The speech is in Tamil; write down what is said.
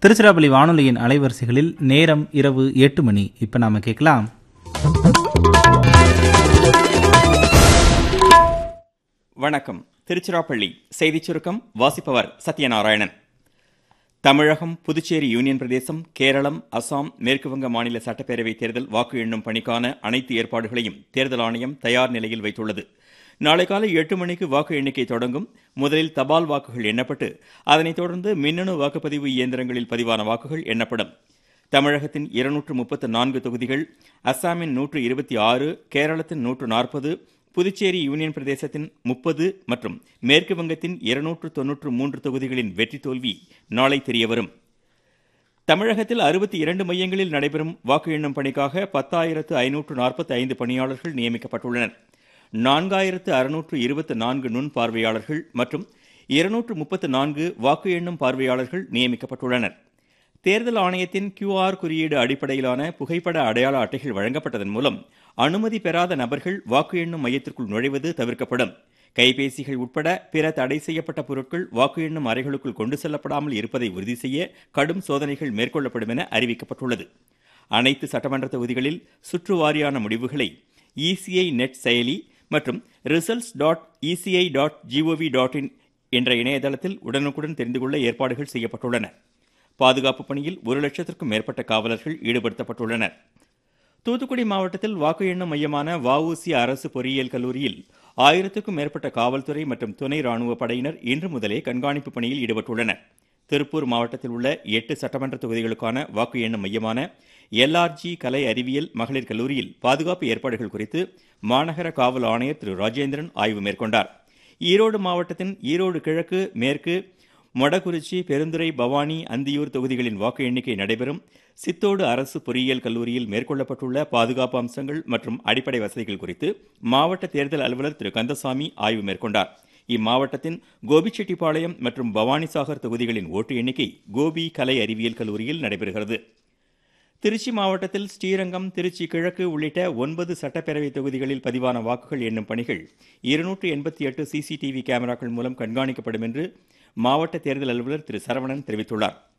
திருச்சிராப்பள்ளி வானொலியின் அலைவரிசைகளில் நேரம் இரவு எட்டு மணி இப்போ நாம கேட்கலாம் வணக்கம் திருச்சிராப்பள்ளி செய்திச் சுருக்கம் வாசிப்பவர் சத்யநாராயணன் தமிழகம் புதுச்சேரி யூனியன் பிரதேசம் கேரளம் அசாம் மேற்குவங்க மாநில சட்டப்பேரவை தேர்தல் வாக்கு எண்ணும் பணிக்கான அனைத்து ஏற்பாடுகளையும் தேர்தல் ஆணையம் தயார் நிலையில் வைத்துள்ளது நாளை காலை எட்டு மணிக்கு வாக்கு எண்ணிக்கை தொடங்கும் முதலில் தபால் வாக்குகள் எண்ணப்பட்டு அதனைத் தொடர்ந்து மின்னணு வாக்குப்பதிவு இயந்திரங்களில் பதிவான வாக்குகள் எண்ணப்படும் தமிழகத்தின் இருநூற்று முப்பத்து நான்கு தொகுதிகள் அஸ்ஸாமின் நூற்று இருபத்தி ஆறு கேரளத்தின் நூற்று நாற்பது புதுச்சேரி யூனியன் பிரதேசத்தின் முப்பது மற்றும் மேற்கு வங்கத்தின் இருநூற்று தொன்னூற்று மூன்று தொகுதிகளின் வெற்றி தோல்வி நாளை தெரியவரும் தமிழகத்தில் அறுபத்தி இரண்டு மையங்களில் நடைபெறும் வாக்கு எண்ணும் பணிக்காக பத்தாயிரத்து ஐநூற்று நாற்பத்தி ஐந்து பணியாளர்கள் நியமிக்கப்பட்டுள்ளனர் நான்காயிரத்து அறுநூற்று இருபத்தி நான்கு நுண் பார்வையாளர்கள் மற்றும் இருநூற்று முப்பத்து நான்கு வாக்கு எண்ணும் பார்வையாளர்கள் நியமிக்கப்பட்டுள்ளனர் தேர்தல் ஆணையத்தின் கியூஆர் குறியீடு அடிப்படையிலான புகைப்பட அடையாள அட்டைகள் வழங்கப்பட்டதன் மூலம் அனுமதி பெறாத நபர்கள் வாக்கு எண்ணும் மையத்திற்குள் நுழைவது தவிர்க்கப்படும் கைபேசிகள் உட்பட பிற தடை செய்யப்பட்ட பொருட்கள் வாக்கு எண்ணும் அறைகளுக்குள் கொண்டு செல்லப்படாமல் இருப்பதை உறுதி செய்ய கடும் சோதனைகள் மேற்கொள்ளப்படும் என அறிவிக்கப்பட்டுள்ளது அனைத்து சட்டமன்ற தொகுதிகளில் சுற்றுவாரியான முடிவுகளை இசிஐ நெட் செயலி மற்றும் results dot ECI dot gov dot in என்ற இணையதளத்தில் உடனுக்குடன் தெரிந்து கொள்ள ஏற்பாடுகள் செய்யப்பட்டுள்ளன பாதுகாப்பு பணியில் ஒரு லட்சத்திற்கும் மேற்பட்ட காவலர்கள் ஈடுபடுத்தப்பட்டுள்ளனர் தூத்துக்குடி மாவட்டத்தில் வாக்கு எண்ணும் மையமான வஉசி அரசு பொறியியல் கல்லூரியில் ஆயிரத்துக்கும் மேற்பட்ட காவல்துறை மற்றும் துணை ராணுவ படையினர் இன்று முதலே கண்காணிப்பு பணியில் ஈடுபட்டுள்ளனர் திருப்பூர் மாவட்டத்தில் உள்ள எட்டு சட்டமன்ற தொகுதிகளுக்கான வாக்கு எண்ணும் மையமான எல்ஆர்ஜி கலை அறிவியல் மகளிர் கல்லூரியில் பாதுகாப்பு ஏற்பாடுகள் குறித்து மாநகர காவல் ஆணையர் திரு ராஜேந்திரன் ஆய்வு மேற்கொண்டார் ஈரோடு மாவட்டத்தின் ஈரோடு கிழக்கு மேற்கு மொடக்குறிச்சி பெருந்துறை பவானி அந்தியூர் தொகுதிகளின் வாக்கு எண்ணிக்கை நடைபெறும் சித்தோடு அரசு பொறியியல் கல்லூரியில் மேற்கொள்ளப்பட்டுள்ள பாதுகாப்பு அம்சங்கள் மற்றும் அடிப்படை வசதிகள் குறித்து மாவட்ட தேர்தல் அலுவலர் திரு கந்தசாமி ஆய்வு மேற்கொண்டார் இம்மாவட்டத்தின் கோபிச்செட்டிப்பாளையம் மற்றும் பவானிசாகர் தொகுதிகளின் ஓட்டு எண்ணிக்கை கோபி கலை அறிவியல் கல்லூரியில் நடைபெறுகிறது திருச்சி மாவட்டத்தில் ஸ்ரீரங்கம் திருச்சி கிழக்கு உள்ளிட்ட ஒன்பது சட்டப்பேரவை தொகுதிகளில் பதிவான வாக்குகள் எண்ணும் பணிகள் இருநூற்று எண்பத்தி எட்டு சிசிடிவி கேமராக்கள் மூலம் கண்காணிக்கப்படும் என்று மாவட்ட தேர்தல் அலுவலர் திரு சரவணன் தெரிவித்துள்ளார்